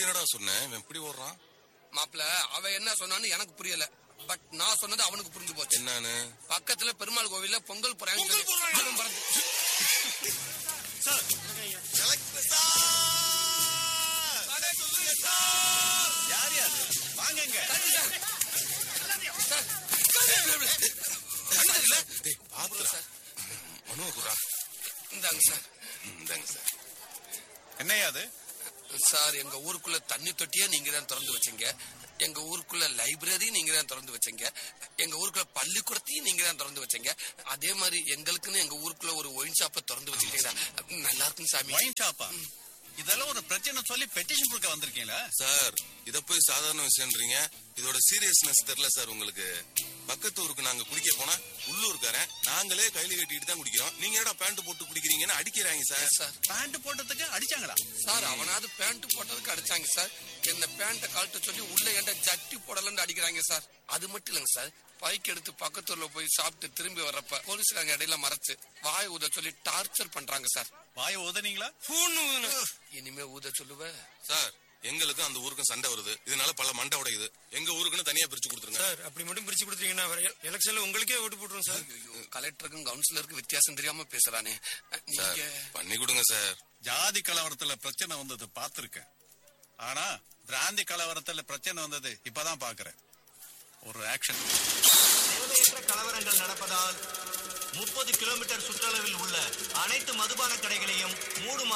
என்னடா சொன்னேன் இவன் எப்படி ஓடுறான் மாப்பிள அவன் என்ன சொன்னான்னு எனக்கு புரியல பட் நான் சொன்னது அவனுக்கு புரிஞ்சு போச்சு என்னன்னு பக்கத்துல பெருமாள் கோவில்ல பொங்கல் போறாங்க பொங்கல் போடுறாங்க. அவன் பறந்து- யார் யார் வாங்கங்க சார், இல்ல டேய் பாத்துடா மனு குரா இந்தாங்க சார் இந்தாங்க சார் என்னையா அது சார் எங்க ஊருக்குள்ள தண்ணி தொட்டியே நீங்க தான் திறந்து வச்சீங்க எங்க ஊருக்குள்ள லைப்ரரி நீங்க தான் திறந்து வச்சீங்க எங்க ஊருக்குள்ள பள்ளிக்கூடத்தையும் நீங்க தான் திறந்து வச்சீங்க அதே மாதிரி எங்களுக்குன்னு எங்க ஊருக்குள்ள ஒரு ஒயின் ஷாப்பை திறந்து வச்சுட்டீங்களா நல்லா இருக்குங்க சாமி ஒயின் ஷாப்பா இதெல்லாம் ஒரு பிரச்சனை சொல்லி பெட்டிஷன் கொடுக்க வந்திருக்கீங்களா சார் இத போய் சாதாரண விஷயம்ன்றீங்க இதோட சீரியஸ்னஸ் தெரியல சார் உங்களுக்கு பக்கத்து ஊருக்கு நாங்க குடிக்க போனா உள்ளூர்காரன் நாங்களே கையில கட்டிட்டு தான் குடிக்கிறோம் நீங்க என்னடா பேண்ட் போட்டு குடிக்கிறீங்கன்னு அடிக்கிறாங்க சார் சார் பேண்ட் போட்டதுக்கு அடிச்சாங்களா சார் அவனாவது பேண்ட் போட்டதுக்கு அடிச்சாங்க சார் இந்த பேண்ட்டை கழட்ட சொல்லி உள்ள ஏன்டா ஜட்டி போடலன்னு அடிக்கிறாங்க சார் அது மட்டும் இல்லைங்க சார் பைக் எடுத்து பக்கத்தூர்ல போய் சாப்பிட்டு திரும்பி வர்றப்ப போலீஸ்காரங்க இடையில மறைச்சு வாய் ஊத சொல்லி டார்ச்சர் பண்றாங்க சார் வாய உதனீங்களா இனிமே ஊத சொல்லுவ சார் எங்களுக்கும் அந்த ஊருக்கும் சண்டை வருது இதனால பல மண்டை உடையுது எங்க ஊருக்குன்னு தனியா பிரிச்சு கொடுத்துருங்க சார் அப்படி மட்டும் பிரிச்சு கொடுத்தீங்கன்னா எலெக்ஷன்ல உங்களுக்கே ஓட்டு போட்டுரும் சார் ஐயோ, கலெக்டருக்கும் கவுன்சிலருக்கும் வித்தியாசம் தெரியாம பேசுறானே சார் நீங்க பண்ணி கொடுங்க சார் ஜாதி கலவரத்துல பிரச்சனை வந்தது பார்த்திருக்கேன் ஆனா பிராந்தி கலவரத்துல பிரச்சனை வந்தது இப்பதான் பாக்குறேன் ஒரு ஆக்ஷன் தேவையற்ற கலவரங்கள் நடப்பதால் முப்பது கிலோமீட்டர் சுற்றளவில் உள்ள அனைத்து மதுபான கடைகளையும் மூடுமாறு